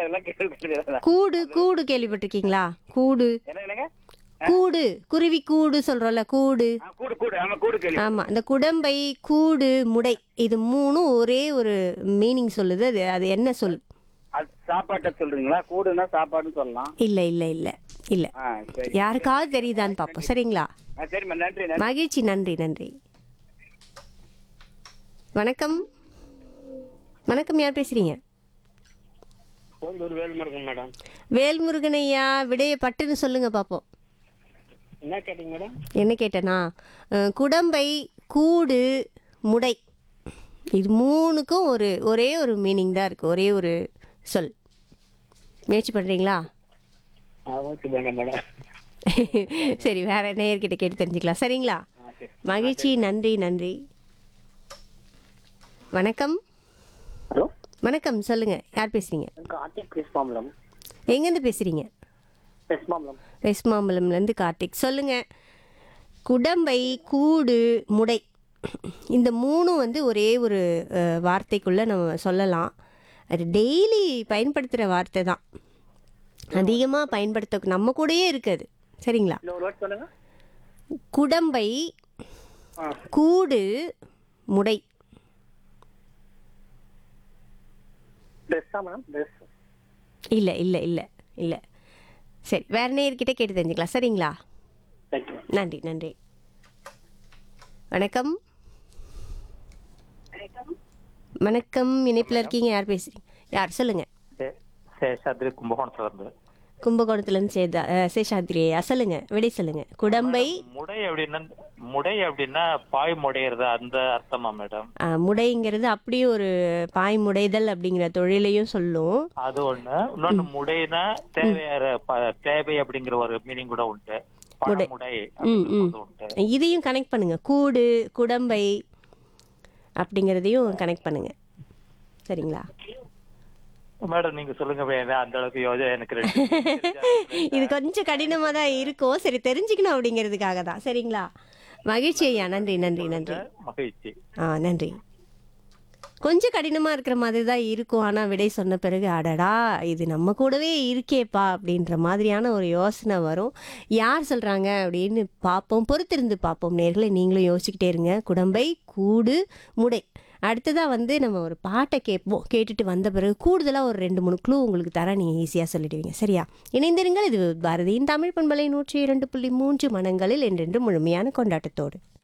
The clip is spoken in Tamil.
அதெல்லாம் கேள்விப்பட்டது கூடு கூடு கேள்விப்பட்டிருக்கீங்களா கூடு என்ன என்னங்க கூடு குருவி கூடு சொல்றோம்ல கூடு ஆ, கூடு கூடு ஆமா கூடு கேள்வி ஆமா இந்த குடம்பை கூடு முடை இது மூணும் ஒரே ஒரு மீனிங் சொல்லுது அது அது என்ன சொல் அது சாப்பாட்டை சொல்றீங்களா கூடுனா சாப்பாடுன்னு சொல்லலாம் இல்ல இல்ல இல்ல இல்ல ஆ சரி யாருக்காவது தெரியுதான்னு பார்ப்போம் சரிங்களா ஆ, சரிம்மா நன்றி நன்றி மகிழ்ச்சி நன்றி நன்றி வணக்கம் வணக்கம் யார் பேசுறீங்க கோயம்பூர் வேல்முருகன் மேடம் வேல்முருகன் ஐயா விடைய பட்டுன்னு சொல்லுங்க பார்ப்போம் என்ன கேட்டீங்க மேடம் என்ன கேட்டேனா அஹ், குடம்பை கூடு முடை இது மூணுக்கும் ஒரு ஒரே ஒரு மீனிங் தான் இருக்கு ஒரே ஒரு சொல் முயற்சி பண்றீங்களா ஓகே மேடம் மேடம் சரி வேற நேயர்கிட்ட கேட்டு தெரிஞ்சுக்கலாம் சரிங்களா மகிழ்ச்சி நன்றி நன்றி வணக்கம் ஹலோ வணக்கம் சொல்லுங்க யார் பேசுறீங்க கார்த்திக் கிருஷ்ணாமலம் எங்கேருந்து பேசுறீங்க கிருஷ்ணாமலம் வெஸ்ட் மாம்பலம்லேருந்து கார்த்திக் சொல்லுங்க குடம்பை கூடு முடை இந்த மூணும் வந்து ஒரே ஒரு அஹ், வார்த்தைக்குள்ள நம்ம சொல்லலாம் அது டெய்லி பயன்படுத்துகிற வார்த்தை தான் அதிகமாக பயன்படுத்த நம்ம கூடயே இருக்குது சரிங்களா இன்னொரு வேர்ட் சொல்லுங்க குடம்பை ஆ கூடு முடை ட்ரெஸ்ஸா மேடம் ட்ரெஸ் இல்லை இல்லை இல்லை இல்லை சரி வேற நேர்கிட்ட கேட்டு தெரிஞ்சுக்கலாம் சரிங்களா தேங்க்யூ நன்றி நன்றி வணக்கம் வணக்கம் இணைப்பில் இருக்கீங்க யார் பேசுறீங்க யார் சொல்லுங்க சேஷாத்ரி கும்பகோணத்துல இருந்து கும்பகோணத்துலேருந்து சேதா அஹ், சேஷாத்ரியா சொல்லுங்க விடை சொல்லுங்க குடம்பை முடை அப்படின்னா முடை அப்படின்னா பாய் முடையிறது அந்த அர்த்தமா மேடம் அஹ், முடைங்கிறது அப்படியே ஒரு பாய் முடைதல் அப்படிங்கிற தொழிலையும் சொல்லும் அது ஒண்ணு இன்னொன்னு முடைனா தேவையார ப- தேவை அப்படிங்கிற ஒரு மீனிங் கூட உண்டு பழமுடை அப்படிங்கிறது உண்டு இதையும் கனெக்ட் பண்ணுங்க கூடு குடம்பை அப்படிங்கிறதையும் கனெக்ட் பண்ணுங்க சரிங்களா மேடம் நீங்க சொல்லுங்க வேணா அந்த அளவுக்கு யோஜனை எனக்கு ரெண்டு இது கொஞ்சம் கடினமாக தான் இருக்கும் சரி தெரிஞ்சுக்கணும் அப்படிங்கிறதுக்காக தான் சரிங்களா மகிழ்ச்சி ஐயா நன்றி நன்றி நன்றி மகிழ்ச்சி ஆ நன்றி கொஞ்சம் கடினமாக இருக்கிற மாதிரி தான் இருக்கும் ஆனால் விடை சொன்ன பிறகு அடடா இது நம்ம கூடவே இருக்கேப்பா அப்படின்ற மாதிரியான ஒரு யோசனை வரும் யார் சொல்கிறாங்க அப்படின்னு பார்ப்போம் பொறுத்திருந்து பார்ப்போம் நேர்களை நீங்களும் யோசிச்சுக்கிட்டே இருங்க குடம்பை கூடு முடை அடுத்ததாக வந்து நம்ம ஒரு பாட்டை கேட்போம் கேட்டுட்டு வந்த பிறகு கூடுதலாக ஒரு ரெண்டு மூணு க்ளூ உங்களுக்கு தர நீங்கள் ஈஸியாக சொல்லிடுவீங்க சரியா இணைந்திருங்கள் இது பாரதியின் தமிழ் பண்பலை நூற்றி இரண்டு புள்ளி மூன்று மனங்களில் என்றென்று முழுமையான கொண்டாட்டத்தோடு